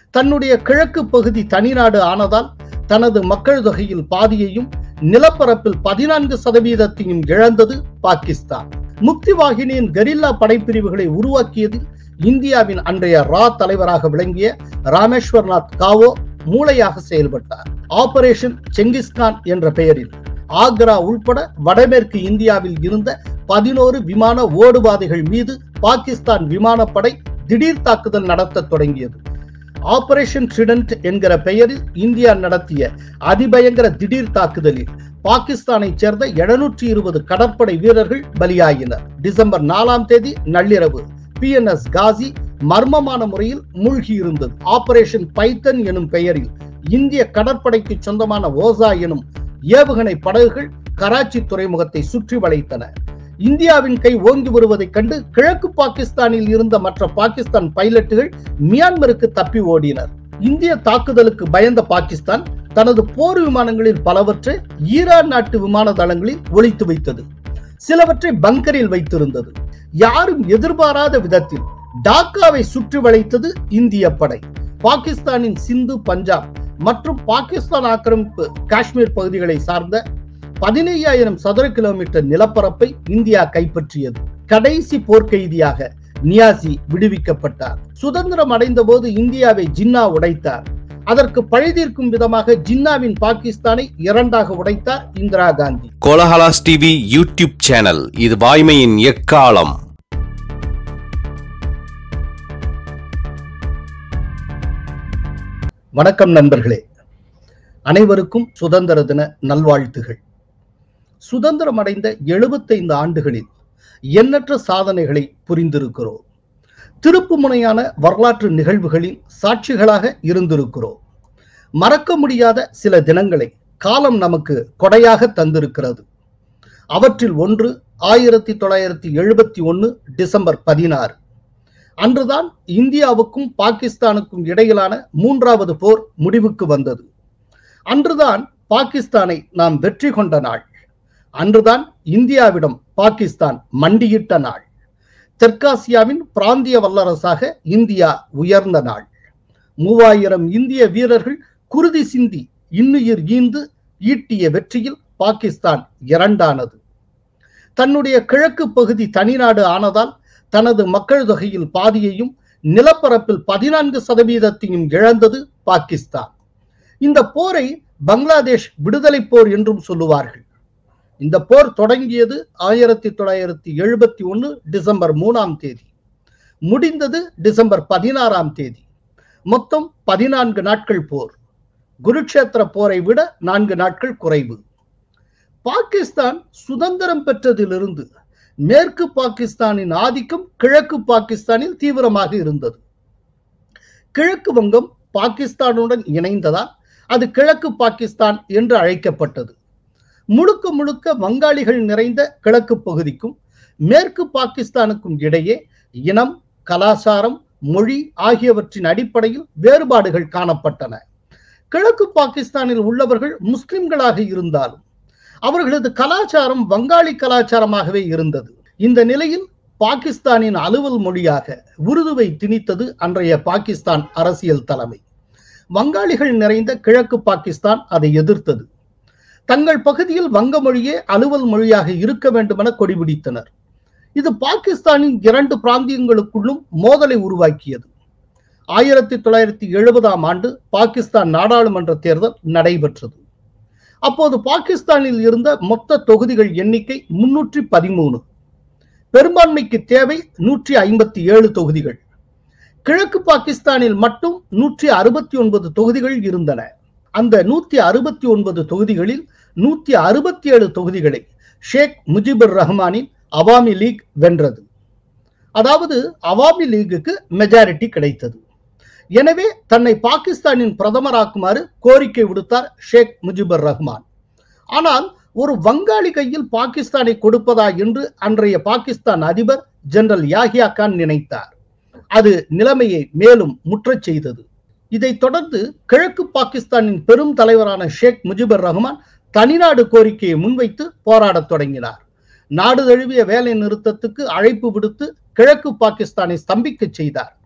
தன்னுடைய கிழக்கு பகுதி தனிநாடு ஆனதால் தனது மக்கள் தொகையில் பாதியையும் நிலப்பரப்பில் பதினான்கு சதவீதத்தையும் இழந்தது பாகிஸ்தான் முக்தி வாகினியின் கெரில்லா படைப்பிரிவுகளை உருவாக்கியதில் இந்தியாவின் அன்றைய ரா தலைவராக விளங்கிய ராமேஸ்வர்நாத் காவோ மூளையாக செயல்பட்டார் ஆபரேஷன் செங்கிஸ்கான் என்ற பெயரில் ஆக்ரா உள்பட வடமேற்கு இந்தியாவில் இருந்த பதினோரு விமான ஓடுபாதைகள் மீது பாகிஸ்தான் விமானப்படை திடீர் தாக்குதல் நடத்த தொடங்கியது ஆபரேஷன் ட்ரிடன்ட் என்கிற பெயரில் இந்தியா நடத்திய அதிபயங்கர திடீர் தாக்குதலில் பாகிஸ்தானைச் சேர்ந்த எழுநூற்றி இருபது கடற்படை வீரர்கள் பலியாகினர் டிசம்பர் நாலாம் தேதி நள்ளிரவு பி என் எஸ் காசி மர்மமான முறையில் மூழ்கி இருந்தது ஆபரேஷன் பைத்தன் எனும் பெயரில் இந்திய கடற்படைக்கு சொந்தமான ஓசா எனும் ஏவுகணை படகுகள் கராச்சி துறைமுகத்தை சுற்றி வளைத்தன இந்தியாவின் கை ஓங்கி வருவதைக் கண்டு கிழக்கு பாகிஸ்தானில் இருந்த மற்ற பாகிஸ்தான் பைலட்டுகள் மியான்மருக்கு தப்பி ஓடினர் இந்திய தாக்குதலுக்கு பயந்த பாகிஸ்தான் தனது போர் விமானங்களில் பலவற்றை ஈரான் நாட்டு விமான தளங்களில் ஒளித்து வைத்தது சிலவற்றை பங்கரில் வைத்திருந்தது யாரும் எதிர்பாராத விதத்தில் டாக்காவை சுற்றி வளைத்தது இந்திய படை பாகிஸ்தானின் சிந்து பஞ்சாப் மற்றும் பாகிஸ்தான் ஆக்கிரமிப்பு காஷ்மீர் பகுதிகளை சார்ந்த பதினையாயிரம் சதுர கிலோமீட்டர் நிலப்பரப்பை இந்தியா கைப்பற்றியது கடைசி போர்க்கைதியாக நியாசி விடுவிக்கப்பட்டார் சுதந்திரம் அடைந்த போது இந்தியாவை ஜின்னா உடைத்தார் அதற்கு பழிதீர்க்கும் விதமாக ஜின்னாவின் பாகிஸ்தானை இரண்டாக உடைத்தார் Indira Gandhi Kolahalas TV YouTube channel இது வாய்மையின் எக்காலம் வணக்கம் நண்பர்களே அனைவருக்கும் சுதந்திர தின நல்வாழ்த்துகள் சுதந்திரம் அடைந்த எழுபத்தைந்து ஆண்டுகளில் எண்ணற்ற சாதனைகளை புரிந்திருக்கிறோம் திருப்பு முனையான வரலாற்று நிகழ்வுகளின் சாட்சிகளாக இருந்திருக்கிறோம் மறக்க முடியாத சில தினங்களை காலம் நமக்கு கொடையாக தந்திருக்கிறது அவற்றில் ஒன்று ஆயிரத்தி தொள்ளாயிரத்தி எழுபத்தி ஒன்று டிசம்பர் பதினாறு அன்றுதான் இந்தியாவுக்கும் பாகிஸ்தானுக்கும் இடையிலான மூன்றாவது போர் முடிவுக்கு வந்தது அன்றுதான் பாகிஸ்தானை நாம் வெற்றி கொண்ட நாள் அன்றுதான் இந்தியாவிடம் பாகிஸ்தான் மண்டியிட்ட நாள் தெற்காசியாவின் பிராந்திய வல்லரசாக இந்தியா உயர்ந்த நாள் மூவாயிரம் இந்திய வீரர்கள் குருதி சிந்தி இன்னுயிர் ஈந்து ஈட்டிய வெற்றியில் பாகிஸ்தான் இரண்டானது தன்னுடைய கிழக்கு பகுதி தனிநாடு ஆனதால் தனது மக்கள் தொகையில் பாதியையும் நிலப்பரப்பில் பதினான்கு சதவீதத்தையும் இழந்தது பாகிஸ்தான் இந்த போரை பங்களாதேஷ் விடுதலை போர் என்றும் சொல்லுவார்கள் இந்த போர் தொடங்கியது ஆயிரத்தி தொள்ளாயிரத்தி எழுபத்தி ஒன்று டிசம்பர் மூணாம் தேதி முடிந்தது டிசம்பர் பதினாறாம் தேதி மொத்தம் பதினான்கு நாட்கள் போர் குருட்சேத்திர போரை விட நான்கு நாட்கள் குறைவு பாகிஸ்தான் சுதந்திரம் பெற்றதிலிருந்து மேற்கு பாகிஸ்தானின் ஆதிக்கம் கிழக்கு பாகிஸ்தானில் தீவிரமாக இருந்தது கிழக்கு வங்கம் பாகிஸ்தானுடன் இணைந்ததால் அது கிழக்கு பாகிஸ்தான் என்று அழைக்கப்பட்டது முழுக்க முழுக்க வங்காளிகள் நிறைந்த கிழக்கு பகுதிக்கும் மேற்கு பாகிஸ்தானுக்கும் இடையே இனம் கலாச்சாரம் மொழி ஆகியவற்றின் அடிப்படையில் வேறுபாடுகள் காணப்பட்டன கிழக்கு பாகிஸ்தானில் உள்ளவர்கள் முஸ்லிம்களாக இருந்தாலும் அவர்களது கலாச்சாரம் வங்காளி கலாச்சாரமாகவே இருந்தது இந்த நிலையில் பாகிஸ்தானின் அலுவல் மொழியாக உருதுவை திணித்தது அன்றைய பாகிஸ்தான் அரசியல் தலைமை வங்காளிகள் நிறைந்த கிழக்கு பாகிஸ்தான் அதை எதிர்த்தது தங்கள் பகுதியில் வங்க மொழியே அலுவல் மொழியாக இருக்க வேண்டும் என கொடிபிடித்தனர் இது பாகிஸ்தானின் இரண்டு பிராந்தியங்களுக்குள்ளும் மோதலை உருவாக்கியது ஆயிரத்தி தொள்ளாயிரத்தி எழுபதாம் ஆண்டு பாகிஸ்தான் நாடாளுமன்ற தேர்தல் நடைபெற்றது அப்போது பாகிஸ்தானில் இருந்த மொத்த தொகுதிகள் எண்ணிக்கை முன்னூற்றி பதிமூணு பெரும்பான்மைக்கு தேவை நூற்றி ஐம்பத்தி ஏழு தொகுதிகள் கிழக்கு பாகிஸ்தானில் மட்டும் நூற்றி அறுபத்தி ஒன்பது தொகுதிகள் இருந்தன அந்த நூத்தி அறுபத்தி ஒன்பது தொகுதிகளில் நூத்தி அறுபத்தி ஏழு தொகுதிகளை ஷேக் முஜிபுர் ரஹ்மானின் அவாமி லீக் வென்றது அதாவது அவாமி லீகுக்கு மெஜாரிட்டி கிடைத்தது எனவே தன்னை பாகிஸ்தானின் பிரதமராக்குமாறு கோரிக்கை விடுத்தார் ஷேக் முஜிபுர் ரஹ்மான் ஆனால் ஒரு வங்காளி கையில் பாகிஸ்தானை கொடுப்பதா என்று அன்றைய பாகிஸ்தான் அதிபர் ஜெனரல் யாஹியா கான் நினைத்தார் அது நிலைமையை மேலும் முற்றச் செய்தது இதைத் தொடர்ந்து கிழக்கு பாகிஸ்தானின் பெரும் தலைவரான ஷேக் முஜிபுர் ரஹ்மான் தனிநாடு கோரிக்கையை முன்வைத்து போராடத் தொடங்கினார் நாடு தழுவிய வேலை நிறுத்தத்துக்கு அழைப்பு விடுத்து கிழக்கு பாகிஸ்தானை ஸ்தம்பிக்க செய்தார்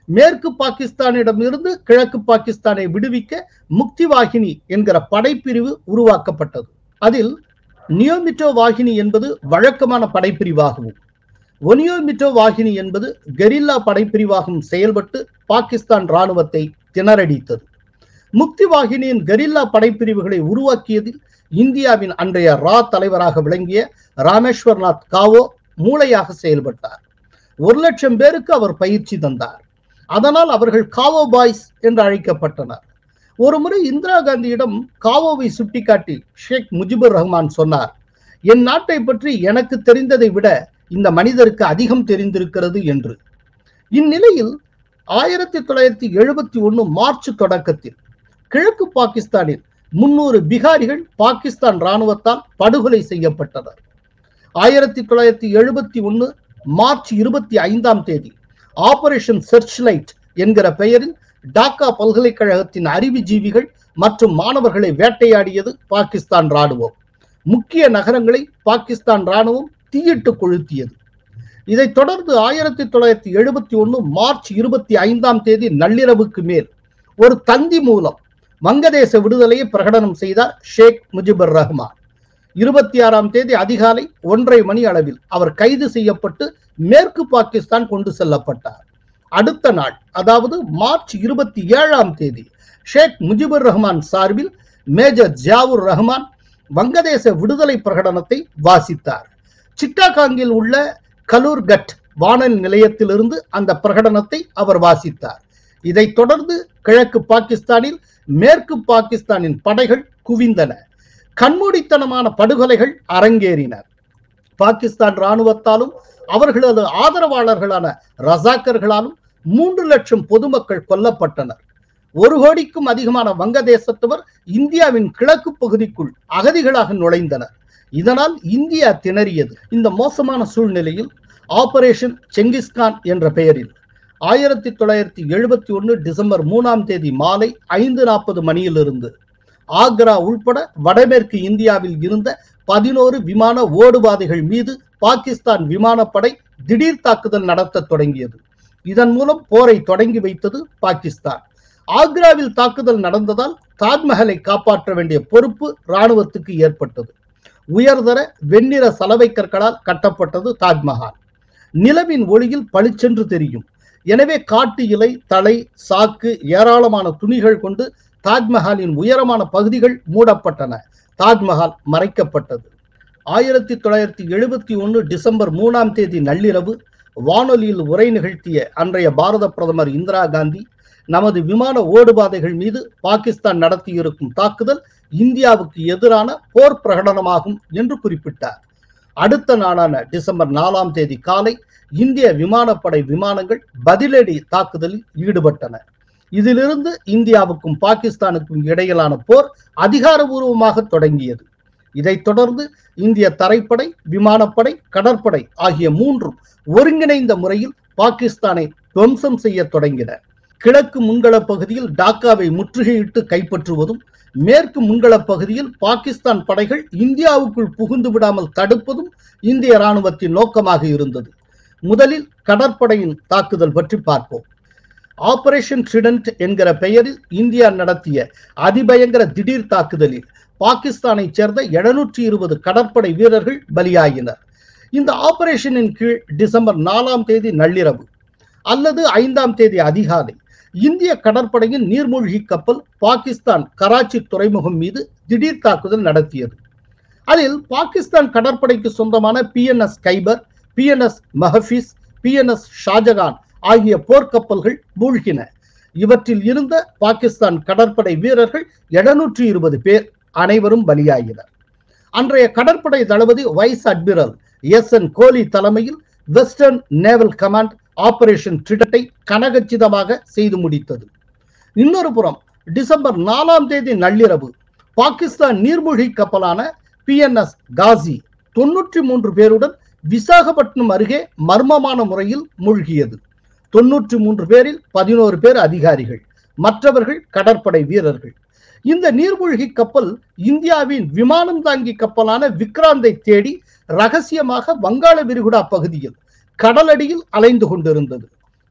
மேற்கு பாகிஸ்தானிடம் இருந்து கிழக்கு பாகிஸ்தானை விடுவிக்க முக்தி வாகினி என்கிற படைப்பிரிவு உருவாக்கப்பட்டது அதில் நியோமிட்டோ வாகினி என்பது வழக்கமான படைப்பிரிவாகவும் ஒனியோமிட்டோ வாகினி என்பது கெரில்லா படைப்பிரிவாகவும் செயல்பட்டு பாகிஸ்தான் ராணுவத்தை திணறடித்தது முக்தி வாகினியின் கெரில்லா படைப்பிரிவுகளை உருவாக்கியதில் இந்தியாவின் அன்றைய ரா தலைவராக விளங்கிய ராமேஸ்வர்நாத் காவோ மூளையாக செயல்பட்டார் ஒரு லட்சம் பேருக்கு அவர் பயிற்சி தந்தார் அதனால் அவர்கள் காவோ பாய்ஸ் என்று அழைக்கப்பட்டனர் ஒருமுறை இந்திரா காந்தியிடம் காவோவை சுட்டிக்காட்டி ஷேக் முஜிபுர் ரஹ்மான் சொன்னார் என் நாட்டை பற்றி எனக்கு தெரிந்ததை விட இந்த மனிதருக்கு அதிகம் தெரிந்திருக்கிறது என்று இந்நிலையில் ஆயிரத்தி தொள்ளாயிரத்தி எழுபத்தி ஒன்று மார்ச் தொடக்கத்தில் கிழக்கு பாகிஸ்தானில் முன்னூறு பிகாரிகள் பாகிஸ்தான் ராணுவத்தால் படுகொலை செய்யப்பட்டனர் ஆயிரத்தி தொள்ளாயிரத்தி எழுபத்தி ஒன்று மார்ச் இருபத்தி ஐந்தாம் தேதி ஆபரேஷன் சர்ச் லைட் என்கிற பெயரில் டாக்கா பல்கலைக்கழகத்தின் அறிவுஜீவிகள் மற்றும் மாணவர்களை வேட்டையாடியது பாகிஸ்தான் ராணுவம் முக்கிய நகரங்களை பாகிஸ்தான் ராணுவம் தீயிட்டு கொளுத்தியது இதைத் தொடர்ந்து ஆயிரத்தி தொள்ளாயிரத்தி எழுபத்தி ஒன்று மார்ச் இருபத்தி ஐந்தாம் தேதி நள்ளிரவுக்கு மேல் ஒரு தந்தி மூலம் வங்கதேச விடுதலையை பிரகடனம் செய்தார் ஷேக் முஜிபுர் ரஹ்மான் இருபத்தி ஆறாம் தேதி அதிகாலை ஒன்றரை மணி அளவில் அவர் கைது செய்யப்பட்டு மேற்கு பாகிஸ்தான் கொண்டு செல்லப்பட்டார் அடுத்த நாள் அதாவது மார்ச் இருபத்தி ஏழாம் தேதி ஷேக் முஜிபுர் ரஹ்மான் சார்பில் மேஜர் ஜியாவுர் ரஹ்மான் வங்கதேச விடுதலை பிரகடனத்தை வாசித்தார் சிட்டாகாங்கில் உள்ள கலூர்கட் வானல் நிலையத்திலிருந்து அந்த பிரகடனத்தை அவர் வாசித்தார் இதைத் தொடர்ந்து கிழக்கு பாகிஸ்தானில் மேற்கு பாகிஸ்தானின் படைகள் குவிந்தன கண்மூடித்தனமான படுகொலைகள் அரங்கேறின பாகிஸ்தான் ராணுவத்தாலும் அவர்களது ஆதரவாளர்களான ரசாக்கர்களாலும் மூன்று லட்சம் பொதுமக்கள் கொல்லப்பட்டனர் ஒரு கோடிக்கும் அதிகமான வங்கதேசத்தவர் இந்தியாவின் கிழக்கு பகுதிக்குள் அகதிகளாக நுழைந்தனர் இதனால் இந்தியா திணறியது இந்த மோசமான சூழ்நிலையில் ஆபரேஷன் செங்கிஸ்கான் என்ற பெயரில் ஆயிரத்தி தொள்ளாயிரத்தி எழுபத்தி ஒன்று டிசம்பர் மூணாம் தேதி மாலை ஐந்து நாற்பது மணியிலிருந்து ஆக்ரா உள்பட வடமேற்கு இந்தியாவில் இருந்த பதினோரு விமான ஓடுபாதைகள் மீது பாகிஸ்தான் விமானப்படை திடீர் தாக்குதல் நடத்த தொடங்கியது இதன் மூலம் போரை தொடங்கி வைத்தது பாகிஸ்தான் ஆக்ராவில் தாக்குதல் நடந்ததால் தாஜ்மஹலை காப்பாற்ற வேண்டிய பொறுப்பு ராணுவத்துக்கு ஏற்பட்டது உயர்தர வெண்ணிற சலவை கற்களால் கட்டப்பட்டது தாஜ்மஹால் நிலவின் ஒளியில் பளிச்சென்று தெரியும் எனவே காட்டு இலை தலை சாக்கு ஏராளமான துணிகள் கொண்டு தாஜ்மஹாலின் உயரமான பகுதிகள் மூடப்பட்டன தாஜ்மஹால் மறைக்கப்பட்டது ஆயிரத்தி தொள்ளாயிரத்தி எழுபத்தி ஒன்று டிசம்பர் மூணாம் தேதி நள்ளிரவு வானொலியில் உரை நிகழ்த்திய அன்றைய பாரத பிரதமர் இந்திரா காந்தி நமது விமான ஓடுபாதைகள் மீது பாகிஸ்தான் நடத்தியிருக்கும் தாக்குதல் இந்தியாவுக்கு எதிரான போர் பிரகடனமாகும் என்று குறிப்பிட்டார் அடுத்த நாளான டிசம்பர் நாலாம் தேதி காலை இந்திய விமானப்படை விமானங்கள் பதிலடி தாக்குதலில் ஈடுபட்டன இதிலிருந்து இந்தியாவுக்கும் பாகிஸ்தானுக்கும் இடையிலான போர் அதிகாரபூர்வமாக தொடங்கியது இதைத் தொடர்ந்து இந்திய தரைப்படை விமானப்படை கடற்படை ஆகிய மூன்றும் ஒருங்கிணைந்த முறையில் பாகிஸ்தானை துவம்சம் செய்ய தொடங்கின கிழக்கு முன்கள பகுதியில் டாக்காவை முற்றுகையிட்டு கைப்பற்றுவதும் மேற்கு முன்கள பகுதியில் பாகிஸ்தான் படைகள் இந்தியாவுக்குள் புகுந்து விடாமல் தடுப்பதும் இந்திய ராணுவத்தின் நோக்கமாக இருந்தது முதலில் கடற்படையின் தாக்குதல் பற்றி பார்ப்போம் ஆபரேஷன் ட்ரிடன்ட் என்கிற பெயரில் இந்தியா நடத்திய அதிபயங்கர திடீர் தாக்குதலில் பாகிஸ்தானைச் சேர்ந்த எழுநூற்றி இருபது கடற்படை வீரர்கள் பலியாகினர் இந்த ஆபரேஷனின் கீழ் டிசம்பர் நாலாம் தேதி நள்ளிரவு அல்லது ஐந்தாம் தேதி அதிகாலை இந்திய கடற்படையின் நீர்மூழ்கி கப்பல் பாகிஸ்தான் கராச்சி துறைமுகம் மீது திடீர் தாக்குதல் நடத்தியது அதில் பாகிஸ்தான் கடற்படைக்கு சொந்தமான PNS Khaibar PNS Muhafiz PNS Shahjahan ஆகிய போர்க்கப்பல்கள் மூழ்கின இவற்றில் இருந்த பாகிஸ்தான் கடற்படை வீரர்கள் எழுநூற்றி இருபது பேர் அனைவரும் பலியாகினர் அன்றைய கடற்படை தளபதி vice admiral S N Kohli தலைமையில் வெஸ்டர்ன் நேவல் கமாண்ட் ஆபரேஷன் ட்ரிடட்டை கனகச்சிதமாக செய்து முடித்தது இன்னொரு புறம் டிசம்பர் நாலாம் தேதி நள்ளிரவு பாகிஸ்தான் நீர்மூழ்கி கப்பலான பிஎன்எஸ் காசி தொன்னூற்றி மூன்று பேருடன் விசாகப்பட்டினம் அருகே மர்மமான முறையில் மூழ்கியது தொன்னூற்றி மூன்று பேரில் பதினோரு பேர் அதிகாரிகள் மற்றவர்கள் கடற்படை வீரர்கள் இந்த நீர்மூழ்கி கப்பல் இந்தியாவின் விமானம் தாங்கி கப்பலான விக்ராந்தை தேடி ரகசியமாக வங்காள விரிகுடா பகுதியில் கடலடியில் அலைந்து கொண்டிருந்தது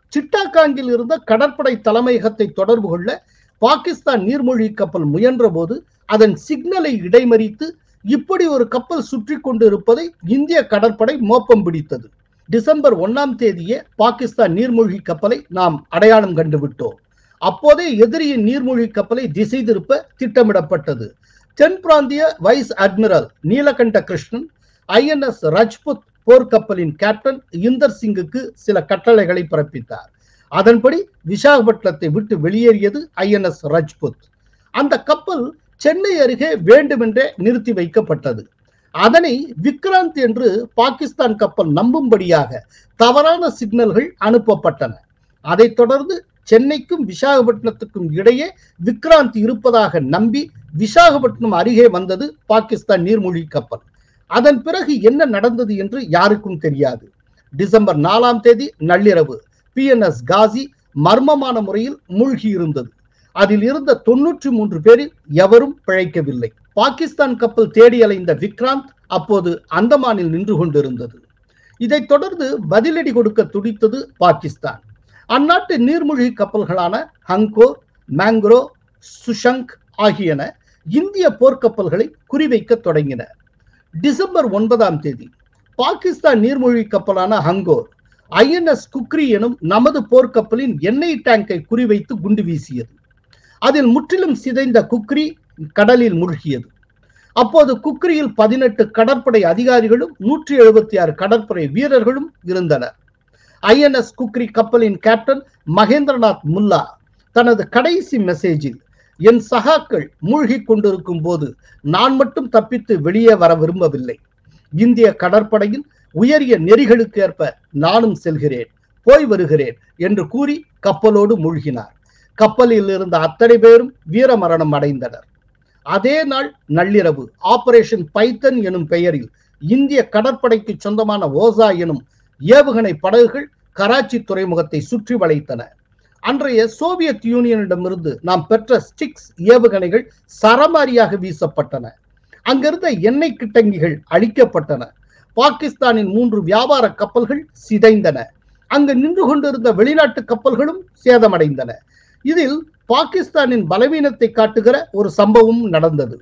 சிட்டாகாங்கில் இருந்த கடற்படை தலைமையகத்தை தொடர்பு கொள்ள பாகிஸ்தான் நீர்மூழ்கி கப்பல் முயன்ற போது அதன் சிக்னலை இடைமறித்து இப்படி ஒரு கப்பல் சுற்றி கொண்டு இருப்பதை இந்திய கடற்படை மோப்பம் பிடித்தது டிசம்பர் ஒன்னாம் தேதியே பாகிஸ்தான் நீர்மூழ்கி கப்பலை நாம் அடையாளம் கண்டுவிட்டோம் அப்போதே எதிரியின் நீர்மூழ்கி கப்பலை திசை திருப்ப திட்டமிடப்பட்டது தென் பிராந்திய vice admiral Nilakanta Krishnan INS Rajput போர்க்கப்பலின் கேப்டன் இந்தர் சிங்குக்கு சில கட்டளைகளை பிறப்பித்தார் அதன்படி விசாகப்பட்டினத்தை விட்டு வெளியேறியது ஐஎன்எஸ் ரஜ்புத் அந்த கப்பல் சென்னை அருகே வேண்டுமென்றே நிறுத்தி வைக்கப்பட்டது அதனை விக்ராந்த் என்று பாகிஸ்தான் கப்பல் நம்பும்படியாக தவறான சிக்னல்கள் அனுப்பப்பட்டன அதைத் தொடர்ந்து சென்னைக்கும் விசாகப்பட்டினத்துக்கும் இடையே விக்ராந்த் இருப்பதாக நம்பி விசாகப்பட்டினம் அருகே வந்தது பாகிஸ்தான் நீர்மூழ்கி கப்பல் அதன் பிறகு என்ன நடந்தது என்று யாருக்கும் தெரியாது டிசம்பர் நாலாம் தேதி நள்ளிரவு பிஎன்எஸ் காசி மர்மமான முறையில் மூழ்கி இருந்தது அதில் இருந்த தொன்னூற்றி மூன்று பேரில் எவரும் பிழைக்கவில்லை பாகிஸ்தான் கப்பல் தேடி அலைந்த விக்ராந்த் அப்போது அந்தமானில் நின்று கொண்டிருந்தது இதைத் தொடர்ந்து பதிலடி கொடுக்க துடித்தது பாகிஸ்தான் அந்நாட்டு நீர்மூழ்கி கப்பல்களான ஹங்கோர் மேங்க்ரோ சுஷங்க் ஆகியன இந்திய போர்க்கப்பல்களை குறிவைக்க தொடங்கின டிசம்பர் ஒன்பதாம் தேதி பாகிஸ்தான் நீர்மூழ்கி கப்பலான ஹங்கோர் ஐஎன்எஸ் குக்ரி எனும் நமது போர்க்கப்பலின் எண்ணெய் டேங்கை குறிவைத்து குண்டு வீசியது அதில் முற்றிலும் சிதைந்த குக்ரி கடலில் மூழ்கியது அப்போது குக்ரியில் பதினெட்டு கடற்படை அதிகாரிகளும் நூற்றி எழுபத்தி ஆறு கடற்படை வீரர்களும் இருந்தனர் ஐஎன்எஸ் குக்ரி கப்பலின் கேப்டன் மகேந்திரநாத் முல்லா தனது கடைசி மெசேஜில் என் சகாக்கள் மூழ்கி கொண்டிருக்கும் போது நான் மட்டும் தப்பித்து வெளியே வர விரும்பவில்லை இந்திய கடற்படையில் உயரிய நெறிகளுக்கு ஏற்ப நானும் செல்கிறேன் போய் வருகிறேன் என்று கூறி கப்பலோடு மூழ்கினார் கப்பலில் இருந்த அத்தனை பேரும் வீரமரணம் அடைந்தனர் அதே நாள் நள்ளிரவு ஆபரேஷன் பைத்தன் எனும் பெயரில் இந்திய கடற்படைக்கு சொந்தமான ஓசா எனும் ஏவுகணை படகுகள் கராச்சி துறைமுகத்தை சுற்றி வளைத்தன அன்றைய சோவியத் யூனியனிடமிருந்து நாம் பெற்ற ஸ்டிக்ஸ் ஏவுகணைகள் சரமாரியாக வீசப்பட்டன அங்கிருந்த எண்ணெய் கிட்டங்கிகள் அழிக்கப்பட்டன பாகிஸ்தானின் மூன்று வியாபார கப்பல்கள் சிதைந்தன அங்கு நின்று கொண்டிருந்த வெளிநாட்டு கப்பல்களும் சேதமடைந்தன இதில் பாகிஸ்தானின் பலவீனத்தை காட்டுகிற ஒரு சம்பவம் நடந்தது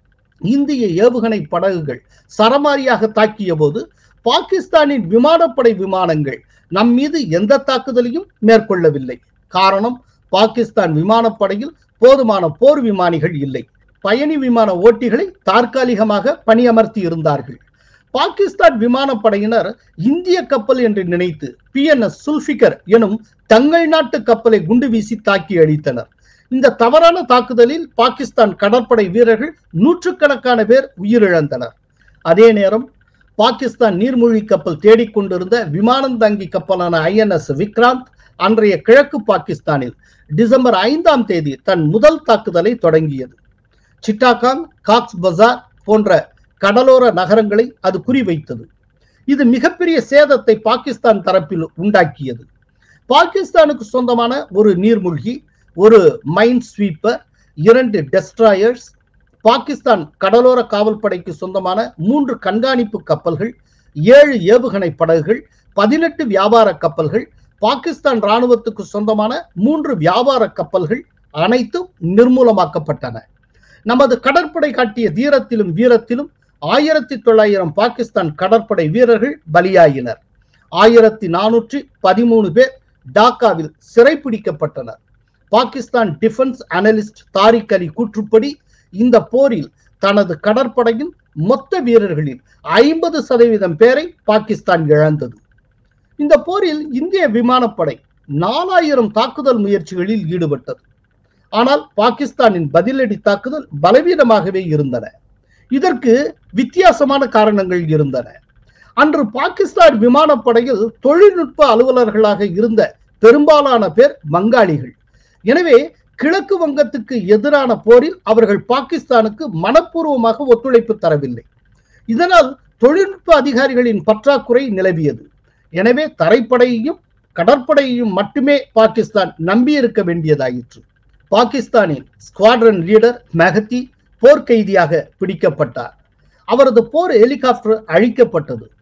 இந்திய ஏவுகணை படகுகள் சரமாரியாக தாக்கிய போது பாகிஸ்தானின் விமானப்படை விமானங்கள் நம் மீது எந்த தாக்குதலையும் மேற்கொள்ளவில்லை காரணம் பாகிஸ்தான் விமானப்படையில் போதுமான போர் விமானிகள் இல்லை பயணி விமான ஓட்டிகளை தற்காலிகமாக பணியமர்த்தி இருந்தார்கள் பாகிஸ்தான் விமானப்படையினர் இந்திய கப்பல் என்று நினைத்து பிஎன்எஸ் சுல்பிகர் எனும் தங்கள் நாட்டு கப்பலை குண்டு வீசி தாக்கி அழித்தனர் இந்த தவறான தாக்குதலில் பாகிஸ்தான் கடற்படை வீரர்கள் நூற்றுக்கணக்கான பேர் உயிரிழந்தனர் அதே நேரம் பாகிஸ்தான் நீர்மூழ்கி கப்பல் தேடிக்கொண்டிருந்த விமானம் தாங்கி கப்பலான ஐஎன்எஸ் விக்ராந்த் அன்றைய கிழக்கு பாகிஸ்தானில் டிசம்பர் ஐந்தாம் தேதி தன் முதல் தாக்குதலை தொடங்கியது சிட்டாகாங் காக்ஸ் பஜார் போன்ற கடலோர நகரங்களை அது குறிவைத்தது இது மிகப்பெரிய சேதத்தை பாகிஸ்தான் தரப்பில் உண்டாக்கியது பாகிஸ்தானுக்கு சொந்தமான ஒரு நீர்மூழ்கி ஒரு மைன் ஸ்வீப்பர் இரண்டு டெஸ்ட்ராயர்ஸ் பாகிஸ்தான் கடலோர காவல்படைக்கு சொந்தமான மூன்று கண்காணிப்பு கப்பல்கள் ஏழு ஏவுகணை படகுகள் பதினெட்டு வியாபார கப்பல்கள் பாகிஸ்தான் ராணுவத்துக்கு சொந்தமான மூன்று வியாபார கப்பல்கள் அனைத்தும் நிர்மூலமாக்கப்பட்டன நமது கடற்படை காட்டிய தீரத்திலும் வீரத்திலும் ஆயிரத்தி தொள்ளாயிரம் பாகிஸ்தான் கடற்படை வீரர்கள் பலியாயினர் ஆயிரத்தி நானூற்றி பதிமூணு பேர் டாக்காவில் சிறைப்பிடிக்கப்பட்டனர் பாகிஸ்தான் டிஃபென்ஸ் அனலிஸ்ட் தாரிக் அலி கூற்றுப்படி இந்த போரில் தனது கடற்படையின் மொத்த வீரர்களில் ஐம்பது சதவீதம் பேரை பாகிஸ்தான் இழந்தது இந்த போரில் இந்திய விமானப்படை நாலாயிரம் தாக்குதல் முயற்சிகளில் ஈடுபட்டது ஆனால் பாகிஸ்தானின் பதிலடி தாக்குதல் பலவீனமாகவே இருந்தன இதற்கு வித்தியாசமான காரணங்கள் இருந்தன அன்று பாகிஸ்தான் விமானப்படையில் தொழில்நுட்ப அலுவலர்களாக இருந்த பெரும்பாலான பேர் வங்காளிகள் எனவே கிழக்கு வங்கத்துக்கு எதிரான போரில் அவர்கள் பாகிஸ்தானுக்கு மனப்பூர்வமாக ஒத்துழைப்பு தரவில்லை இதனால் தொழில்நுட்ப அதிகாரிகளின் பற்றாக்குறை நிலவியது எனவே தரைப்படையையும் கடற்படையையும் மட்டுமே பாகிஸ்தான் நம்பியிருக்க வேண்டியதாயிற்று பாகிஸ்தானின் ஸ்குவாட்ரன் லீடர் மெஹதி போர்க்கைதியாக பிடிக்கப்பட்டார் அவரது போர் ஹெலிகாப்டர் அழிக்கப்பட்டது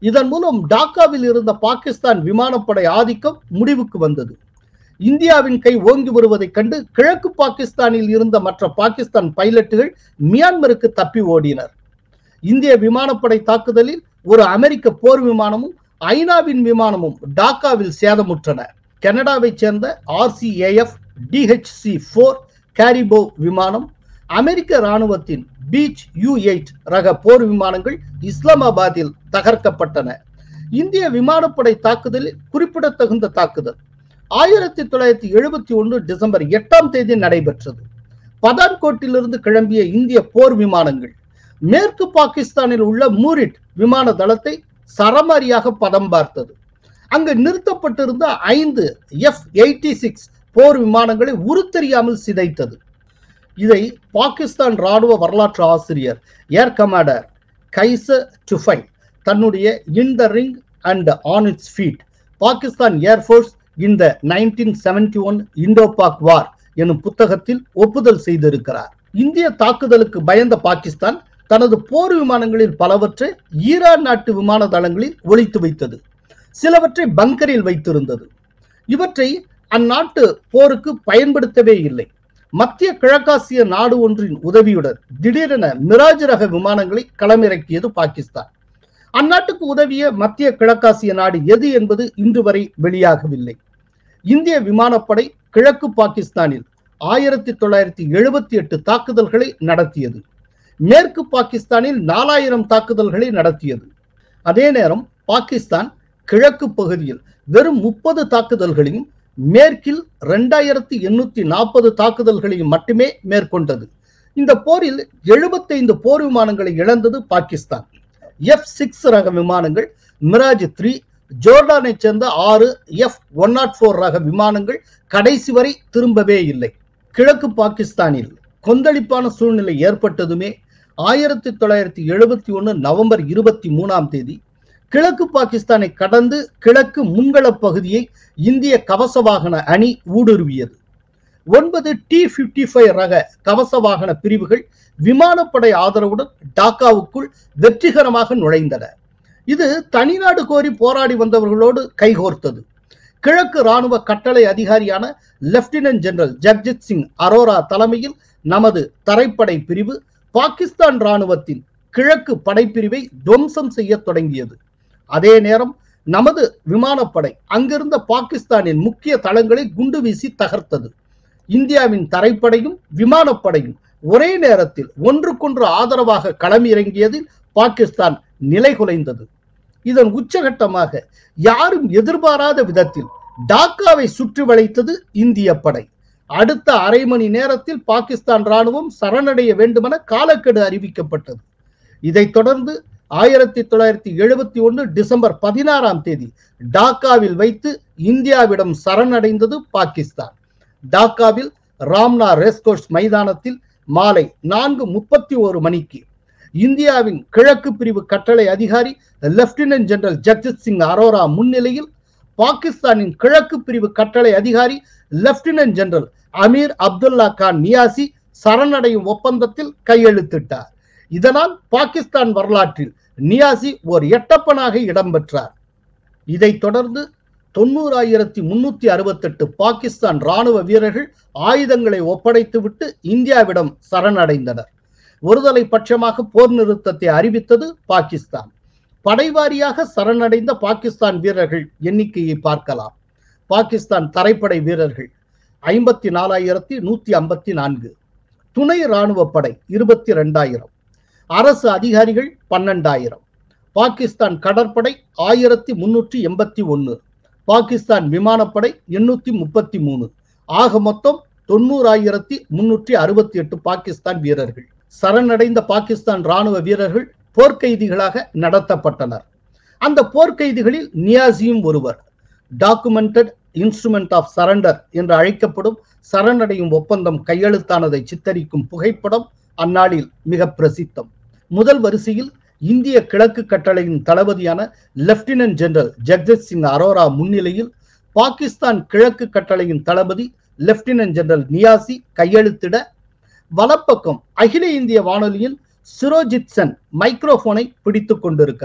இதன் மூலம் டாக்காவில் இருந்த பாகிஸ்தான் விமானப்படை ஆதிக்கம் முடிவுக்கு வந்தது இந்தியாவின் கை ஓங்கி வருவதைக் கண்டு கிழக்கு பாகிஸ்தானில் இருந்த மற்ற பாகிஸ்தான் பைலட்டுகள் மியான்மருக்கு தப்பி ஓடினர் இந்திய விமானப்படை தாக்குதலில் ஒரு அமெரிக்க போர் விமானமும் ஐநாவின் விமானமும் டாக்காவில் சேதமுற்றன கனடாவைச் சேர்ந்த ஆர்சிஏஎஃப் டிஹெச்சி போர் கேரிபோ விமானம் அமெரிக்க ராணுவத்தின் பீச் யூ எயிட் ரக போர் விமானங்கள் இஸ்லாமாபாத்தில் தகர்க்கப்பட்டன இந்திய விமானப்படை தாக்குதலில் குறிப்பிடத்தகுந்த தாக்குதல் ஆயிரத்தி தொள்ளாயிரத்தி எழுபத்தி ஒன்று டிசம்பர் எட்டாம் தேதி நடைபெற்றது பதான்கோட்டிலிருந்து கிளம்பிய இந்திய போர் விமானங்கள் மேற்கு பாகிஸ்தானில் உள்ள மூரிட் விமான தளத்தை சரமாரியாக பதம் பார்த்தது அங்கு நிறுத்தப்பட்டிருந்த ஐந்து எஃப் எயிட்டி சிக்ஸ் போர் விமானங்களை உருத்தெரியாமல் சிதைத்தது இதை பாகிஸ்தான் ராணுவ வரலாற்று ஆசிரியர் ஏர் கமாண்டர் கைச டுஃபை தன்னுடைய in the ring and on its feet Pakistan air force இந்த nineteen seventy one Indo Pak war எனும் புத்தகத்தில் ஒப்புதல் செய்திருக்கிறார் இந்திய தாக்குதலுக்கு பயந்த பாகிஸ்தான் தனது போர் விமானங்களில் பலவற்றை ஈரான் நாட்டு விமான தளங்களில் ஒழித்து வைத்தது சிலவற்றை பங்கரில் வைத்திருந்தது இவற்றை அந்நாட்டு போருக்கு பயன்படுத்தவே இல்லை மத்திய கிழக்காசிய நாடு ஒன்றின் உதவியுடன் திடீரென மிராஜ் ரக விமானங்களை களமிறக்கியது பாகிஸ்தான் அந்நாட்டுக்கு உதவிய மத்திய கிழக்காசிய நாடு எது என்பது இன்று வரை வெளியாகவில்லை இந்திய விமானப்படை கிழக்கு பாகிஸ்தானில் ஆயிரத்தி தொள்ளாயிரத்தி எழுபத்தி எட்டு தாக்குதல்களை நடத்தியது மேற்கு பாகிஸ்தானில் நாலாயிரம் தாக்குதல்களை நடத்தியது அதே நேரம் பாகிஸ்தான் கிழக்கு பகுதியில் வெறும் முப்பது தாக்குதல்களையும் மேற்கில் இரண்டாயிரத்தி எண்ணூத்தி நாற்பது தாக்குதல்களையும் மட்டுமே மேற்கொண்டது இந்த போரில் எழுபத்தைந்து போர் விமானங்களை இழந்தது பாகிஸ்தான் எஃப் சிக்ஸ் ரக விமானங்கள் மிராஜ் த்ரீ ஜோர்டானை சேர்ந்த ஆறு எஃப் ஒன் நாட் போர் ரக விமானங்கள் கடைசி வரை திரும்பவே இல்லை கிழக்கு பாகிஸ்தானில் கொந்தளிப்பான சூழ்நிலை ஏற்பட்டதுமே ஆயிரத்தி தொள்ளாயிரத்தி எழுபத்தி ஒன்று நவம்பர் இருபத்தி மூணாம் தேதி கிழக்கு பாகிஸ்தானை கடந்து கிழக்கு முன்கள பகுதியை இந்திய கவச வாகன அணி ஊடுருவியது ஒன்பது டி பிப்டி ஃபைவ் ரக கவச வாகன பிரிவுகள் விமானப்படை ஆதரவுடன் டாக்காவுக்குள் வெற்றிகரமாக நுழைந்தன இது தனிநாடு கோரி போராடி வந்தவர்களோடு கைகோர்த்தது கிழக்கு ராணுவ கட்டளை அதிகாரியான லெப்டினன்ட் ஜெனரல் ஜக்ஜித் சிங் அரோரா தலைமையில் நமது தரைப்படை பிரிவு பாகிஸ்தான் ராணுவத்தின் கிழக்கு படைப்பிரிவை துவம்சம் செய்ய தொடங்கியது அதே நேரம் நமது விமானப்படை அங்கிருந்த பாகிஸ்தானின் முக்கிய தளங்களை குண்டு வீசி தகர்த்தது இந்தியாவின் தரைப்படையும் விமானப்படையும் ஒரே நேரத்தில் ஒன்றுக்கொன்று ஆதரவாக களமிறங்கியதில் பாகிஸ்தான் நிலைகுலைந்தது இதன் உச்சகட்டமாக யாரும் எதிர்பாராத விதத்தில் டாக்காவை சுற்றி வளைத்தது இந்திய படை அடுத்த அரை மணி நேரத்தில் பாகிஸ்தான் ராணுவம் சரணடைய வேண்டுமென காலக்கெடு அறிவிக்கப்பட்டது இதைத் தொடர்ந்து ஆயிரத்தி தொள்ளாயிரத்தி எழுபத்தி ஒன்று டிசம்பர் பதினாறாம் தேதி டாக்காவில் வைத்து இந்தியாவிடம் சரணடைந்தது பாகிஸ்தான் டாக்காவில் ராம்னா ரேஸ்கோர்ஸ் மைதானத்தில் மாலை நான்கு முப்பத்தி ஒரு மணிக்கு இந்தியாவின் கிழக்கு பிரிவு கட்டளை அதிகாரி லெப்டினன்ட் ஜெனரல் ஜக்ஜித் சிங் அரோரா முன்னிலையில் பாகிஸ்தானின் கிழக்கு பிரிவு கட்டளை அதிகாரி லெப்டினன்ட் ஜெனரல் அமீர் அப்துல்லா கான் நியாசி சரணடையும் ஒப்பந்தத்தில் கையெழுத்திட்டார் இதனால் பாகிஸ்தான் வரலாற்றில் நியாசி ஓர் எட்டப்பனாக இடம்பெற்றார் இதைத் தொடர்ந்து தொண்ணூறாயிரத்தி முன்னூத்தி அறுபத்தெட்டு பாகிஸ்தான் ராணுவ வீரர்கள் ஆயுதங்களை ஒப்படைத்துவிட்டு இந்தியாவிடம் சரணடைந்தனர் ஒருதலை பட்சமாக போர் நிறுத்தத்தை அறிவித்தது பாகிஸ்தான் படைவாரியாக சரணடைந்த பாகிஸ்தான் வீரர்கள் எண்ணிக்கையை பார்க்கலாம் பாகிஸ்தான் தரைப்படை வீரர்கள் ஐம்பத்தி நாலாயிரத்தி நூத்தி ஐம்பத்தி நான்கு துணை ராணுவ படை இருபத்தி ரெண்டாயிரம் அரசு அதிகாரிகள் பன்னெண்டாயிரம் பாகிஸ்தான் கடற்படை ஆயிரத்தி முன்னூற்றி எண்பத்தி ஒன்று பாகிஸ்தான் விமானப்படை எண்ணூத்தி முப்பத்தி மூணு ஆக மொத்தம் தொண்ணூறாயிரத்தி முன்னூற்றி அறுபத்தி எட்டு பாகிஸ்தான் வீரர்கள் சரணடைந்த பாகிஸ்தான் ராணுவ வீரர்கள் போர்க்கைதிகளாக நடத்தப்பட்டனர் அந்த போர்க்கைதிகளில் நியாசியும் ஒருவர் டாக்குமெண்டட் இன்ஸ்ட்ருமெண்ட் ஆஃப் சரண்டர் என்று அழைக்கப்படும் சரணடையும் ஒப்பந்தம் கையெழுத்தானதை சித்தரிக்கும் புகைப்படம் அந்நாளில் மிக பிரசித்தம் முதல் வரிசையில் இந்திய கிழக்கு கட்டளையின் தளபதியான லெப்டினன்ட் ஜெனரல் ஜக்ஜித் சிங் அரோரா முன்னிலையில் பாகிஸ்தான் கிழக்கு கட்டளையின் தளபதி லெப்டினன்ட் ஜெனரல் நியாசி கையெழுத்திட வலப்பக்கம் அகில இந்திய வானொலியின் சிரோஜித் சென் மைக்ரோபோனை பிடித்துக் கொண்டிருக்கிறார்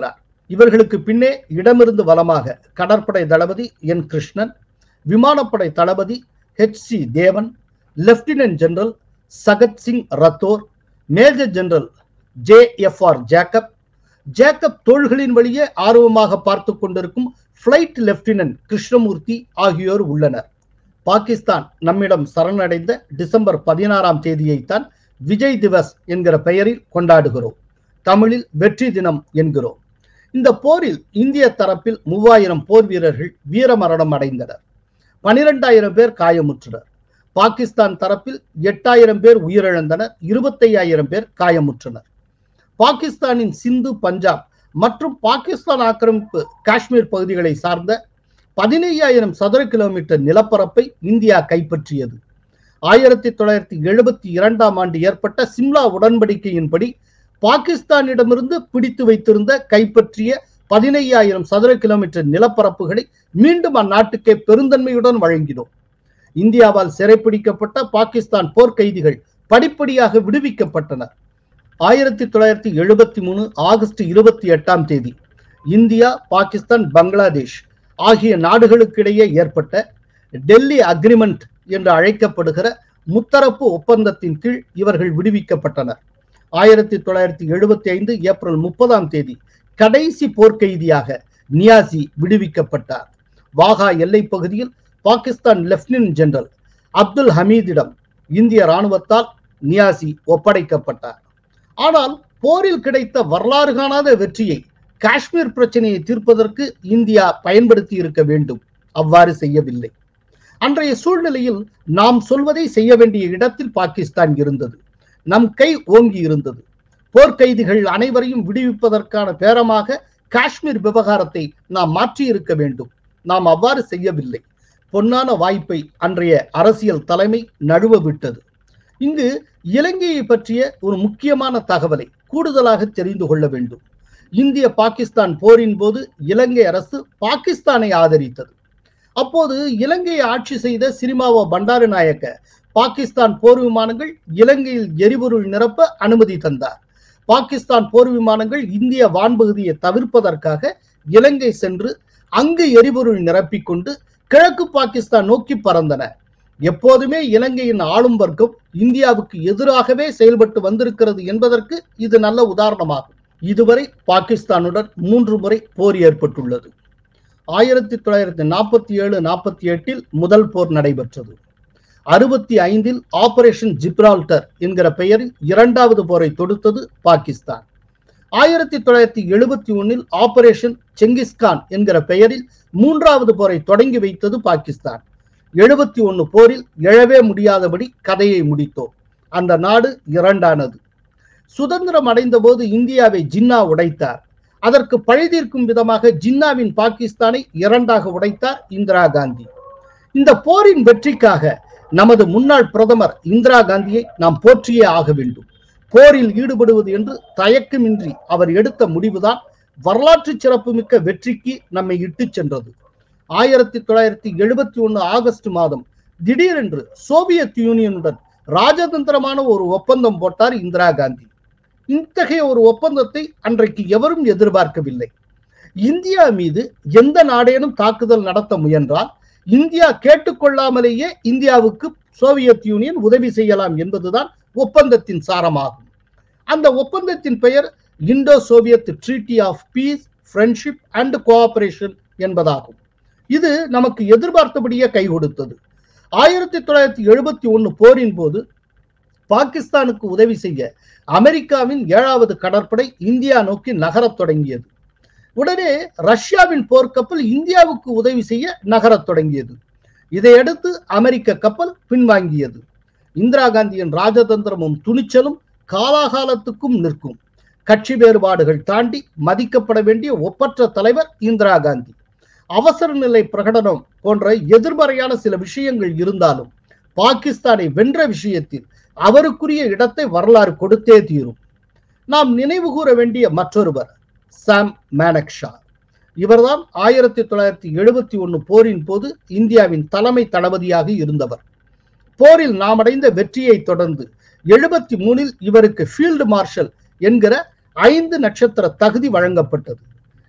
இவர்களுக்கு பின்னே இடமிருந்து வலமாக கடற்படை தளபதி என் கிருஷ்ணன் விமானப்படை தளபதி H C Dewan lieutenant general Sagat Singh Rathore major general J F R Jacob Jacob தோள்களின் வழியே ஆர்வமாக பார்த்து கொண்டிருக்கும் பிளைட் லெப்டினன்ட் கிருஷ்ணமூர்த்தி ஆகியோர் உள்ளனர் பாகிஸ்தான் நம்மிடம் சரணடைந்த டிசம்பர் பதினாறாம் தேதியைத்தான் விஜய் திவஸ் என்கிற பெயரில் கொண்டாடுகிறோம் தமிழில் வெற்றி தினம் என்கிறோம் இந்த போரில் இந்திய தரப்பில் மூவாயிரம் போர் வீரர்கள் வீரமரணம் அடைந்தனர் பனிரெண்டாயிரம் பேர் காயமுற்றனர் பாகிஸ்தான் தரப்பில் எட்டாயிரம் பேர் உயிரிழந்தனர் இருபத்தையாயிரம் பேர் காயமுற்றனர் பாகிஸ்தானின் சிந்து பஞ்சாப் மற்றும் பாகிஸ்தான் ஆக்கிரமிப்பு காஷ்மீர் பகுதிகளை சார்ந்த பதினையாயிரம் சதுர கிலோமீட்டர் நிலப்பரப்பை இந்தியா கைப்பற்றியது ஆயிரத்தி தொள்ளாயிரத்தி எழுபத்தி இரண்டாம் ஆண்டு ஏற்பட்ட சிம்லா உடன்படிக்கையின்படி பாகிஸ்தானிடமிருந்து பிடித்து வைத்திருந்த கைப்பற்றிய பதினையாயிரம் சதுர கிலோமீட்டர் நிலப்பரப்புகளை மீண்டும் அந்நாட்டுக்கே பெருந்தன்மையுடன் வழங்கினோம் இந்தியாவால் சிறைப்பிடிக்கப்பட்ட பாகிஸ்தான் போர்க்கைதிகள் படிப்படியாக விடுவிக்கப்பட்டனர் ஆயிரத்தி தொள்ளாயிரத்தி எழுபத்தி மூணு ஆகஸ்ட் இருபத்தி எட்டாம் தேதி இந்தியா பாகிஸ்தான் பங்களாதேஷ் ஆகிய நாடுகளுக்கிடையே ஏற்பட்ட டெல்லி அக்ரிமெண்ட் என்று அழைக்கப்படுகிற முத்தரப்பு ஒப்பந்தத்தின் கீழ் இவர்கள் விடுவிக்கப்பட்டனர் ஆயிரத்தி தொள்ளாயிரத்தி எழுபத்தி ஐந்து ஏப்ரல் முப்பதாம் தேதி கடைசி போர்க்கைதியாக நியாசி விடுவிக்கப்பட்டார் வாகா எல்லை பகுதியில் பாகிஸ்தான் லெப்டினன்ட் ஜெனரல் அப்துல் ஹமீதிடம் இந்திய ராணுவத்தால் நியாசி ஒப்படைக்கப்பட்டார் ஆனால் போரில் கிடைத்த வரலாறு காணாத வெற்றியை காஷ்மீர் பிரச்சனையை தீர்ப்பதற்கு இந்தியா பயன்படுத்தி இருக்க வேண்டும் அவ்வாறு செய்யவில்லை அன்றைய சூழ்நிலையில் நாம் சொல்வதை செய்ய வேண்டிய இடத்தில் பாகிஸ்தான் இருந்தது நம் கை ஓங்கி இருந்தது போர்க்கைதிகள் அனைவரையும் விடுவிப்பதற்கான பேரமாக காஷ்மீர் விவகாரத்தை நாம் மாற்றி இருக்க வேண்டும் நாம் அவ்வாறு செய்யவில்லை பொன்னான வாய்ப்பை அன்றைய அரசியல் தலைமை நழுவ விட்டது இங்கு இலங்கையை பற்றிய ஒரு முக்கியமான தகவலை கூடுதலாக தெரிந்து கொள்ள வேண்டும் இந்திய பாகிஸ்தான் போரின் போது இலங்கை அரசு பாகிஸ்தானை ஆதரித்தது அப்போது இலங்கையை ஆட்சி செய்த சிரிமாவோ பண்டாரு நாயக்க பாகிஸ்தான் போர் விமானங்கள் இலங்கையில் எரிபொருள் நிரப்ப அனுமதி தந்தார் பாகிஸ்தான் போர் விமானங்கள் இந்திய வான்பகுதியை தவிர்ப்பதற்காக இலங்கை சென்று அங்கு எரிபொருள் நிரப்பிக்கொண்டு கிழக்கு பாகிஸ்தான் நோக்கி பறந்தன எப்போதுமே இலங்கையின் ஆளும் வர்க்கம் இந்தியாவுக்கு எதிராகவே செயல்பட்டு வந்திருக்கிறது என்பதற்கு இது நல்ல உதாரணமாகும் இதுவரை பாகிஸ்தானுடன் மூன்று முறை போர் ஏற்பட்டுள்ளது ஆயிரத்தி தொள்ளாயிரத்தி நாற்பத்தி ஏழு நாற்பத்தி எட்டில் முதல் போர் நடைபெற்றது அறுபத்தி ஐந்தில் ஆபரேஷன் ஜிப்ரால்டர் என்கிற பெயரில் இரண்டாவது போரை தொடுத்தது பாகிஸ்தான் ஆயிரத்தி தொள்ளாயிரத்தி எழுபத்தி ஒன்னில் ஆபரேஷன் செங்கிஸ்கான் என்கிற பெயரில் மூன்றாவது போரை தொடங்கி வைத்தது பாகிஸ்தான் எழுபத்தி ஒன்னு போரில் எழவே முடியாதபடி கதையை முடித்தோம் அந்த நாடு இரண்டானது சுதந்திரம் அடைந்த போது இந்தியாவை ஜின்னா உடைத்தார் அதற்கு பழிதீர்க்கும் விதமாக ஜின்னாவின் பாகிஸ்தானை இரண்டாக உடைத்தார் இந்திரா காந்தி இந்த போரின் வெற்றிக்காக நமது முன்னாள் பிரதமர் இந்திரா காந்தியை நாம் போற்றியே ஆக வேண்டும் போரில் ஈடுபடுவது என்று தயக்கமின்றி அவர் எடுத்த முடிவுதான் வரலாற்று சிறப்புமிக்க வெற்றிக்கு நம்மை இட்டுச் சென்றது ஆயிரத்தி தொள்ளாயிரத்தி எழுபத்தி ஒன்னு ஆகஸ்ட் மாதம் திடீரென்று சோவியத் யூனியனுடன் ராஜதந்திரமான ஒரு ஒப்பந்தம் போட்டார் இந்திரா காந்தி இத்தகைய ஒரு ஒப்பந்தத்தை அன்றைக்கு எவரும் எதிர்பார்க்கவில்லை இந்தியா மீது எந்த நாடேனும் தாக்குதல் நடத்த முயன்றால் இந்தியா கேட்டுக்கொள்ளாமலேயே இந்தியாவுக்கு சோவியத் யூனியன் உதவி செய்யலாம் என்பதுதான் ஒப்பந்தத்தின் சாரமாகும் அந்த ஒப்பந்தத்தின் பெயர் Indo Soviet treaty of peace friendship and cooperation என்பதாகும் இது நமக்கு எதிர்பார்த்தபடியே கை கொடுத்தது ஆயிரத்தி தொள்ளாயிரத்தி எழுபத்தி ஒன்னு போரின் போது பாகிஸ்தானுக்கு உதவி செய்ய அமெரிக்காவின் ஏழாவது கடற்படை இந்தியா நோக்கி நகரத் தொடங்கியது உடனே ரஷ்யாவின் போர்க்கப்பல் இந்தியாவுக்கு உதவி செய்ய நகரத் தொடங்கியது இதையடுத்து அமெரிக்க கப்பல் பின்வாங்கியது இந்திரா காந்தியின் ராஜதந்திரமும் துணிச்சலும் காலாகாலத்துக்கும் நிற்கும் கட்சி வேறுபாடுகள் தாண்டி மதிக்கப்பட வேண்டிய ஒப்பற்ற தலைவர் இந்திரா காந்தி அவசர நிலை பிரகடனம் போன்ற எதிர்மறையான சில விஷயங்கள் இருந்தாலும் பாகிஸ்தானை வென்ற விஷயத்தில் அவருக்குரிய இடத்தை வரலாறு கொடுத்தே தீரும் நாம் நினைவு கூற வேண்டிய மற்றொருவர் சாம் மேனக்ஷா இவர்தான் ஆயிரத்தி தொள்ளாயிரத்தி எழுபத்தி ஒன்னு போரின் போது இந்தியாவின் தலைமை தளபதியாக இருந்தவர் போரில் நாம் அடைந்த வெற்றியை தொடர்ந்து எழுபத்தி மூணில் இவருக்கு ஃபீல்டு மார்ஷல் என்கிற ஐந்து நட்சத்திர தகுதி வழங்கப்பட்டது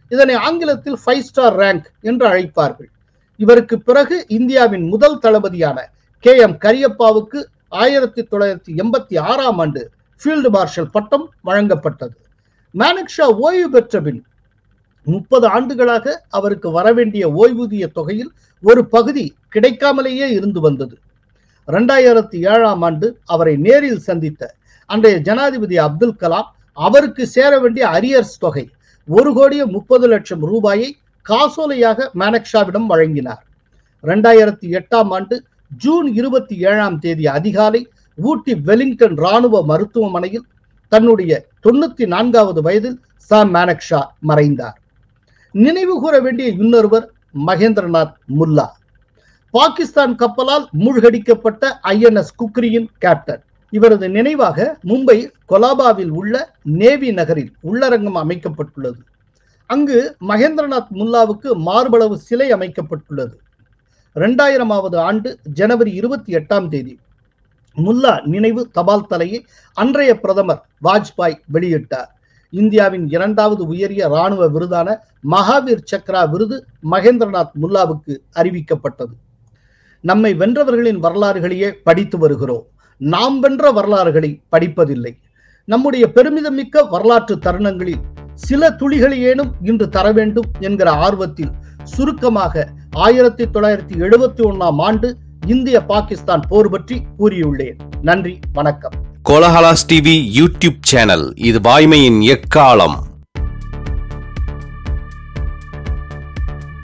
இதனை ஆங்கிலத்தில் ஃபைவ் ஸ்டார் ரேங்க் என்று அழைப்பார்கள் இவருக்கு பிறகு இந்தியாவின் முதல் தளபதியான கே எம் கரியப்பாவுக்கு ஆயிரத்தி தொள்ளாயிரத்தி எண்பத்தி ஆறாம் ஆண்டு ஃபீல்டு மார்ஷல் பட்டம் வழங்கப்பட்டது மானக்ஷா ஓய்வு பெற்ற பின் முப்பது ஆண்டுகளாக அவருக்கு வரவேண்டிய ஓய்வூதிய தொகையில் ஒரு பகுதி கிடைக்காமலேயே இருந்து வந்தது இரண்டாயிரத்தி ஏழாம் ஆண்டு அவரை நேரில் சந்தித்த அன்றைய ஜனாதிபதி அப்துல் கலாம் அவருக்கு சேர வேண்டிய அரியர்ஸ் தொகை ஒரு கோடியே முப்பது லட்சம் ரூபாயை காசோலையாக மானக்ஷாவிடம் வழங்கினார் இரண்டாயிரத்தி எட்டாம் ஆண்டு ஜூன் இருபத்தி ஏழாம் தேதி அதிகாலை ஊட்டி வெலிங்டன் ராணுவ மருத்துவமனையில் தன்னுடைய தொண்ணூத்தி நான்காவது வயதில் சாம் மானக்ஷா மறைந்தார் நினைவு கூற வேண்டிய இன்னொருவர் மகேந்திரநாத் முல்லா பாகிஸ்தான் கப்பலால் மூழ்கடிக்கப்பட்ட ஐஎன்எஸ் குக்ரியின் கேப்டன் இவரது நினைவாக மும்பை கொலாபாவில் உள்ள நேவி நகரில் உள்ளரங்கம் அமைக்கப்பட்டுள்ளது அங்கு மகேந்திரநாத் முல்லாவுக்கு மார்பளவு சிலை அமைக்கப்பட்டுள்ளது இரண்டாயிரமாவது ஆண்டு ஜனவரி இருபத்தி எட்டாம் தேதி முல்லா நினைவு தபால் தலையை அன்றைய பிரதமர் வாஜ்பாய் வெளியிட்டார் இந்தியாவின் இரண்டாவது உயரிய ராணுவ விருதான மகாவீர் சக்ரா விருது மகேந்திரநாத் முல்லாவுக்கு அறிவிக்கப்பட்டது நம்மை வென்றவர்களின் வரலாறுகளையே படித்து வருகிறோம் நாம் வென்ற வரலாறுகளை படிப்பதில்லை நம்முடைய பெருமிதமிக்க வரலாற்று தருணங்களில் சில துளிகளையேனும் இன்று தர வேண்டும் என்கிற ஆர்வத்தில் சுருக்கமாக ஆயிரத்தி தொள்ளாயிரத்தி எழுபத்தி ஒன்னாம் ஆண்டு இந்திய பாகிஸ்தான் போர் பற்றி கூறியுள்ளேன் நன்றி வணக்கம் கோலஹலாஸ் டிவி யூடியூப் சேனல் இது வாய்மையின் எக்காலம்